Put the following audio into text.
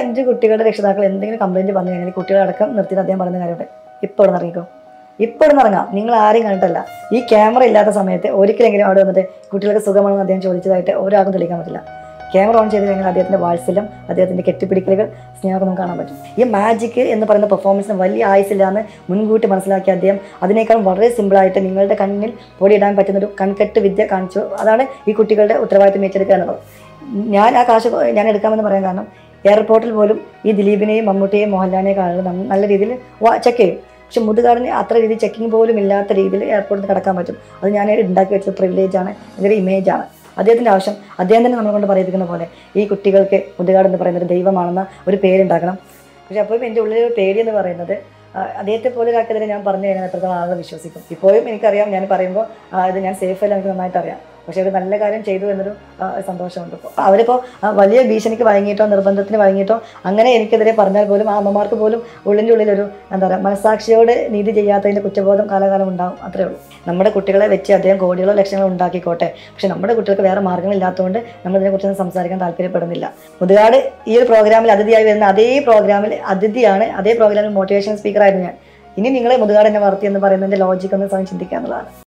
അഞ്ച് കുട്ടികളുടെ രക്ഷിതാക്കൾ എന്തെങ്കിലും കംപ്ലൈന്റ് പറഞ്ഞു കഴിഞ്ഞാൽ കുട്ടികളടക്കം നിർത്തിയിട്ട് അദ്ദേഹം പറയുന്ന കാര്യമുണ്ട് ഇപ്പോൾ ഇവിടെ ഇറങ്ങിക്കോ ഇപ്പോൾ ഇവിടെ ഇറങ്ങാം നിങ്ങൾ ആരെയും കണ്ടിട്ടല്ല ഈ ക്യാമറ ഇല്ലാത്ത സമയത്ത് ഒരിക്കലെങ്കിലും അവിടെ വന്നിട്ട് കുട്ടികൾക്ക് സുഖമാണെന്ന് അദ്ദേഹം ചോദിച്ചതായിട്ട് ഒരാൾക്കും തെളിയിക്കാൻ പറ്റില്ല ക്യാമറ ഓൺ ചെയ്ത് കഴിഞ്ഞാൽ അദ്ദേഹത്തിന്റെ വാത്സല്യം അദ്ദേഹത്തിന്റെ കെട്ടിപ്പിടിക്കലുകൾ സ്നേഹമൊക്കെ നമുക്ക് കാണാൻ പറ്റും ഈ മാജിക് എന്ന് പറയുന്ന പെർഫോമൻസിന് വലിയ ആയുസില്ലാന്ന് മുൻകൂട്ടി മനസ്സിലാക്കിയ അദ്ദേഹം അതിനേക്കാളും വളരെ സിമ്പിളായിട്ട് നിങ്ങളുടെ കണ്ണിൽ പൊടിയിടാൻ പറ്റുന്ന ഒരു കൺകെട്ട് വിദ്യ കാണിച്ചു അതാണ് ഈ കുട്ടികളുടെ ഉത്തരവാദിത്തം ഏറ്റെടുക്കുക എന്നുള്ളത് ഞാൻ ആ കാശ് ഞാൻ എടുക്കാമെന്ന് പറയാൻ കാരണം എയർപോർട്ടിൽ പോലും ഈ ദിലീപിനെയും മമ്മൂട്ടിയെയും മോഹൻലാലിനെയും ആളുകൾ നം- നല്ല രീതിയിൽ ചെക്ക് ചെയ്യും പക്ഷെ മുതുകാടിന് അത്ര രീതിയിൽ ചെക്കിംഗ് പോലും ഇല്ലാത്ത രീതിയിൽ എയർപോർട്ടിൽ കടക്കാൻ പറ്റും അത് ഞാൻ ഉണ്ടാക്കി വെച്ച പ്രിവിലേജ് ആണ് ഇതൊരു ഇമേജ് ആണ് അദ്ദേഹത്തിൻ്റെ ആവശ്യം അദ്ദേഹം തന്നെ നമ്മളെ കൊണ്ട് പറയിപ്പിക്കുന്ന പോലെ ഈ കുട്ടികൾക്ക് മുതുകാട് എന്ന് പറയുന്ന ഒരു ദൈവമാണെന്ന ഒരു പേരുണ്ടാക്കണം പക്ഷെ അപ്പോഴും എൻ്റെ ഉള്ളിൽ ഒരു പേടി എന്ന് പറയുന്നത് ആ, അദ്ദേഹത്തെ പോലെ ഒരാൾക്കെതിരെ ഞാൻ പറഞ്ഞു കഴിഞ്ഞാൽ എത്രത്തോളം ആളുകൾ വിശ്വസിക്കും ഇപ്പോഴും എനിക്കറിയാം ഞാൻ പറയുമ്പോൾ ആ, ഇത് ഞാൻ സേഫ് അല്ല എനിക്ക് നന്നായിട്ട് അറിയാം പക്ഷെ ഒരു നല്ല കാര്യം ചെയ്തു എന്നൊരു ആ, സന്തോഷമുണ്ട് ഇപ്പോൾ അവരിപ്പോൾ ആ, വലിയ ഭീഷണിക്ക് വഴങ്ങിയിട്ടോ നിർബന്ധത്തിന് വഴങ്ങിയിട്ടോ അങ്ങനെ എനിക്കെതിരെ പറഞ്ഞാൽ പോലും ആ അമ്മമാർക്ക് പോലും ഉള്ളിൻ്റെ ഉള്ളിലൊരു എന്താ പറയുക മനസാക്ഷിയോട് നീതി ചെയ്യാത്തതിൻ്റെ കുറ്റബോധം കാലകാലം ഉണ്ടാവും അത്രേ ഉള്ളൂ നമ്മുടെ കുട്ടികളെ വെച്ച് അദ്ദേഹം കോടികളോ ലക്ഷങ്ങളോ ഉണ്ടാക്കിക്കോട്ടെ പക്ഷെ നമ്മുടെ കുട്ടികൾക്ക് വേറെ മാർഗ്ഗങ്ങളില്ലാത്തതുകൊണ്ട് നമ്മൾ ഇതിനെക്കുറിച്ചൊന്നും സംസാരിക്കാൻ താല്പര്യപ്പെടുന്നില്ല മുതുകാട് ഈ ഒരു പ്രോഗ്രാമിൽ അതിഥിയായി വരുന്ന അതേ പ്രോഗ്രാമിൽ അതിഥിയാണ് അതേ പ്രോഗ്രാമിൽ മോട്ടിവേഷൻ സ്പീക്കറായിരുന്നു ഞാൻ ഇനി നിങ്ങളെ മുതുകാട് എന്നെ വളർത്തി എന്ന് പറയുന്നതിൻ്റെ ലോജിക്ക് ഒന്ന് സ്വയം ചിന്തിക്കുക എന്നുള്ളതാണ്